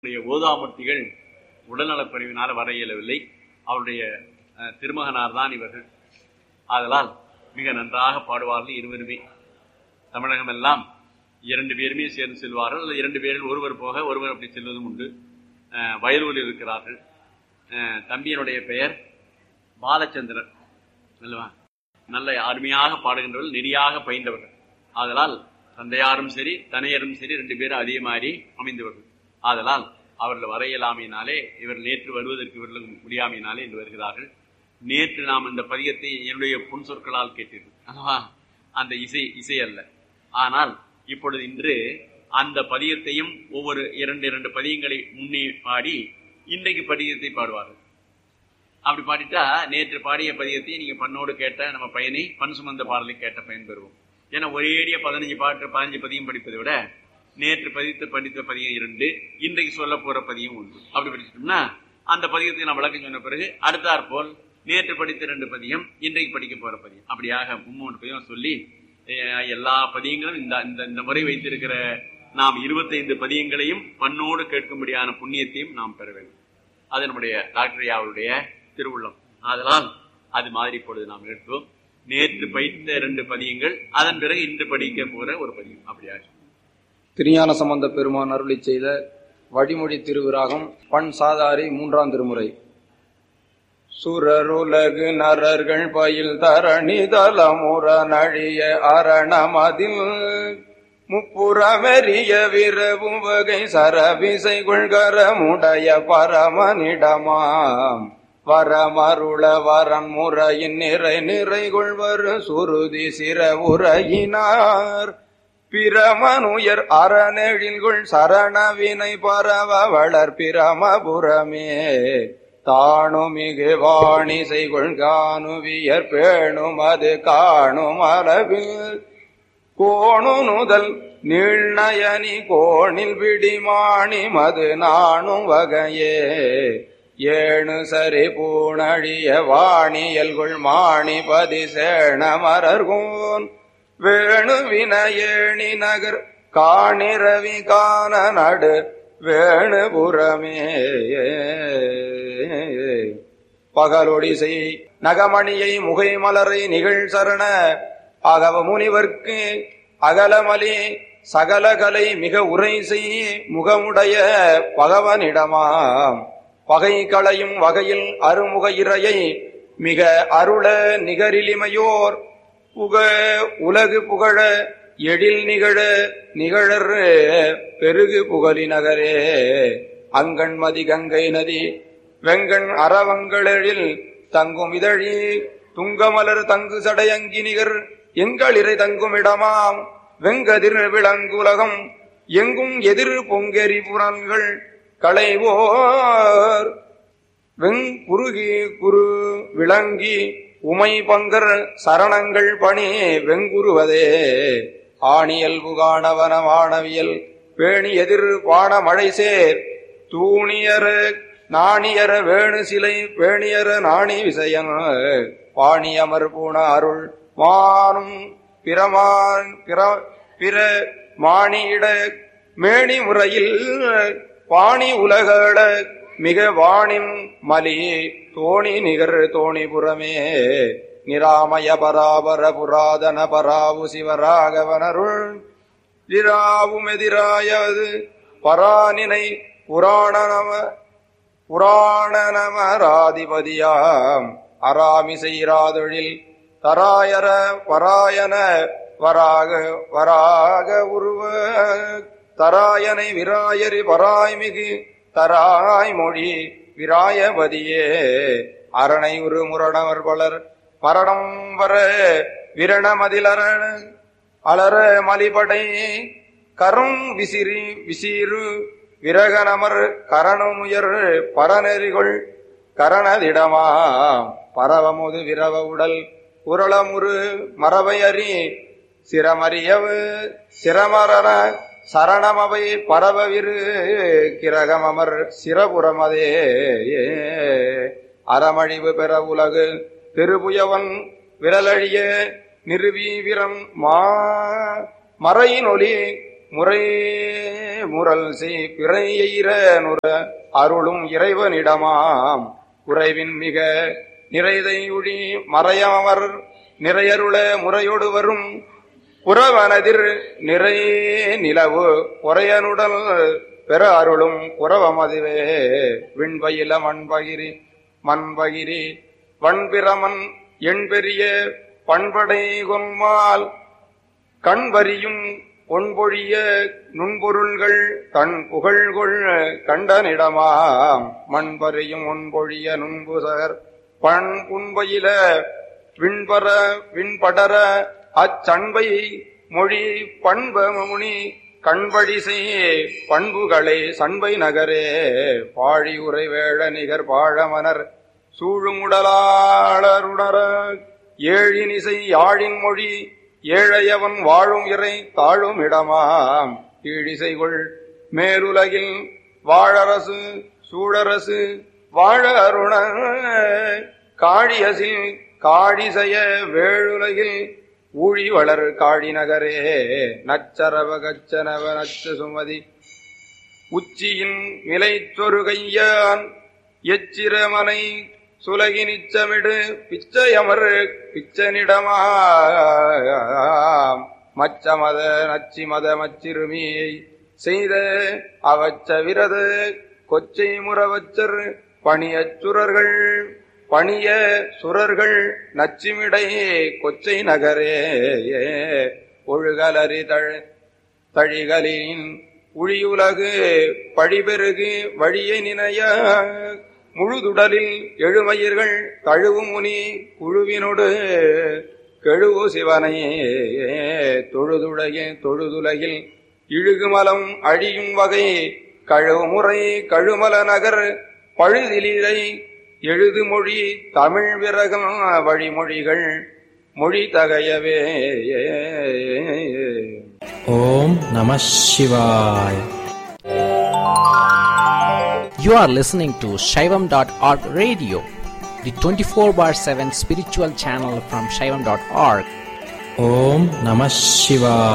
அவருடைய ஓதாமூர்த்திகள் உடல்நலக்குறைவினால் வர இயலவில்லை அவருடைய அஹ், திருமகனார் தான் இவர்கள் ஆதலால் மிக நன்றாக பாடுவார்கள் இருவருமே தமிழகம் எல்லாம் இரண்டு பேருமே சேர்ந்து செல்வார்கள் அல்லது இரண்டு பேரில் ஒருவர் போக ஒருவர் அப்படி செல்வதும் உண்டு அஹ், வயலூரில் இருக்கிறார்கள் அஹ், தம்பியனுடைய பெயர் பாலச்சந்திரன் அல்லவா நல்ல அருமையாக பாடுகின்றவர்கள் நெறியாக பயின்றவர்கள் ஆதலால் தந்தையாரும் சரி தனையரும் சரி ரெண்டு பேரும் அதே மாதிரி அமைந்தவர்கள் ஆதலால் அவர்கள் வர இயலாமையினாலே இவர் நேற்று வருவதற்கு இவர்களுக்கு முடியாமையினாலே இன்று வருகிறார்கள் நேற்று நாம் இந்த பதியத்தை என்னுடைய புன் சொற்களால் கேட்டீர்கள் அல்லவா அந்த இசை இசை அல்ல ஆனால் இப்பொழுது இன்று அந்த பதியத்தையும் ஒவ்வொரு இரண்டு இரண்டு பதியங்களை முன்னே பாடி இன்றைக்கு பதியத்தை பாடுவார்கள் அப்படி பாடிட்டா நேற்று பாடிய பதியத்தை நீங்க பண்ணோடு கேட்ட நம்ம பையனை பண் சுமந்த பாடலை கேட்ட பயன் பெறுவோம் ஏன்னா ஒரேடிய பதினஞ்சு பாட்டு பதினஞ்சு பதியம் படிப்பதை விட நேற்று பதித்து படித்த பதியம் இரண்டு இன்றைக்கு சொல்ல போற பதியம் ஒன்று அப்படி படிச்சிட்டோம்னா அந்த பதியத்தை நான் விளக்கம் சொன்ன பிறகு அடுத்தாற் போல் நேற்று படித்த ரெண்டு பதியம் இன்றைக்கு படிக்க போற பதியம் அப்படியாக மும்மூன்று பதியம் சொல்லி அஹ், எல்லா பதியங்களும் இந்த இந்த இந்த முறை வைத்திருக்கிற நாம் இருபத்தைந்து பதியங்களையும் பண்ணோடு கேட்கும்படியான புண்ணியத்தையும் நாம் பெற வேண்டும் அது நம்முடைய டாக்டர் ஐயாவுடைய திருவுள்ளம் அதனால் அது மாதிரி இப்பொழுது நாம் எடுத்தோம் நேற்று பயித்த ரெண்டு பதியங்கள் அதன் பிறகு இன்று படிக்க போற ஒரு பதியம் அப்படியாக திருஞான சம்பந்த பெருமான் அருளி செய்த வழிமொழி திருவிராகம் பண் சாதாரி மூன்றாம் திருமுறை சுரருலகு நரர்கள் பயில் தரணி தலமுற நழிய அரணமதில் முப்புறமெறிய விரவும் வகை சரவிசை கொள்கரமுடைய பரமனிடமாம் வரமருள வரன் முறையின் நிறை நிறை கொள்வர் சுருதி சிற உரையினார் பிரமனுயர் அறநெழில்குள் சரணவினை பரவ வளர் பிரமபுரமே தாணுமிகு வாணி செய்கொள் காணுவியர் பேணும் அது காணும் அளவில் கோணு நுதல் நீழ்நயனி கோணில் விடிமாணி மது நாணும் வகையே ஏணு சரி பூணழிய வாணியல்குள் மாணி பதி சேண மரர்கோன் வேணு வினயேணி நகர் காணிரவி காண நடு வேணுபுறமே பகலொடிசை நகமணியை முகை மலரை நிகழ் சரண அகவ முனிவர்க்கு அகலமலி சகலகலை மிக உரை செய் முகமுடைய பகவனிடமாம் பகை களையும் வகையில் அருமுக இறையை மிக அருள நிகரிலிமையோர் புக உலகு புகழ எழில் நிகழ நிகழர் பெருகு புகழி நகரே அங்கண்மதி கங்கை நதி வெங்கண் அறவங்களெழில் தங்கும் இதழி துங்கமலர் தங்கு சடையங்கி நிகர் எங்களிறை தங்கும் இடமாம் வெங்கதிர் விளங்குலகம் எங்கும் எதிர் பொங்கெரி புறன்கள் களைவோர் வெங்குருகி குரு விளங்கி உமை பங்கர் சரணங்கள் பணி வெங்குருவதே ஆணியல் புகாணவன வானவியல் பேணி எதிர் பாண மழை சேர் தூணியர நாணியர வேணு சிலை பேணியர நாணி விசயன் பாணியமர் பூண அருள் மானும் பிரமான் பிற பிற மாணியிட மேணி முறையில் பாணி உலகள மிக வாணிம் மலி தோணி நிகர் தோணிபுரமே நிராமய பராபர புராதன பராவு சிவராகவனருள் திராவும் எதிராயது பரானினை புராண நம புராண நமராதிபதியாம் அராமிசைராதொழில் தராயர பராயன வராக வராக உருவ தராயனை விராயரி பராய்மிகு தராய் மொழி விராயபதியே அரணை உரு முரணவர் பலர் மரணம் வர விரணமதிலர அலர மலிபடை கரும் விசிறி விசீரு விரகனமர் கரணமுயர் பரநெறிகொள் கரணதிடமாம் பரவமுது விரவ உடல் உரளமுரு மரபை அறி சிரமறியவு சிரமரன சரணமவை பரவவிரு கிரகமமர் சிரபுரமதே அறமழிவு பெற உலகு திருபுயவன் விரலழிய நிறுவி விரம் மா மறையின் ஒலி முறை முரல் செய் பிறை எயிர நுர அருளும் இறைவனிடமாம் குறைவின் மிக நிறைதை உழி மறையவர் நிறையருள முறையொடு வரும் புறவனதிர் நிறை நிலவு பொறையனுடல் பெற அருளும் புறவமதுவே விண்பயில மண்பகிரி மண்பகிரி வண்பிரமன் எண்பெரிய பண்படை கொன்மால் கண்வரியும் பொன்பொழிய நுண்பொருள்கள் தன் புகழ்கொள் கண்டனிடமாம் மண்பறியும் ஒன்பொழிய நுண்புசகர் பண் புன்பயில விண்பர விண்படர அச்சண்பை மொழி பண்பமுனி கண்படி செய்ய பண்புகளே சண்பை நகரே பாழி உரை வேழ நிகர் பாழமனர் சூழுமுடலாளருணர ஏழினிசை யாழின் மொழி ஏழையவன் வாழும் இறை தாழும் இடமாம் கீழிசைகொள் மேலுலகில் வாழரசு சூழரசு வாழ அருண காழியசில் காழிசய வேழுலகில் ஊழி வளர் காழி நகரே நச்சரவ கச்சனவ நச்ச சுமதி உச்சியின் நிலை சொருகையான் எச்சிரமனை சுலகி நிச்சமிடு பிச்சையமர் பிச்சனிடமா மச்சமத நச்சிமத மச்சிறுமியை செய்த அவச்ச விரத கொச்சை முறவச்சர் பணியச் சுரர்கள் பணிய சுரர்கள் நச்சிமிடையே கொச்சை நகரே ஒழுகலறி தழ் தழிகளின் உழியுலகு பழிபெருகு வழியை நினைய முழுதுடலில் எழுமயிர்கள் தழுவு முனி குழுவினொடு கெழுவு சிவனை தொழுதுடைய தொழுதுலகில் இழுகுமலம் அழியும் வகை கழுமுறை கழுமல நகர் பழுதிலிரை எழுது மொழி தமிழ் விரகம் வழிமொழிகள் மொழி தகையவே ஓம் நம சிவாய் You are listening to Shaivam.org radio, the 24 bar 7 spiritual channel from Shaivam.org. Om Namah Shivaya.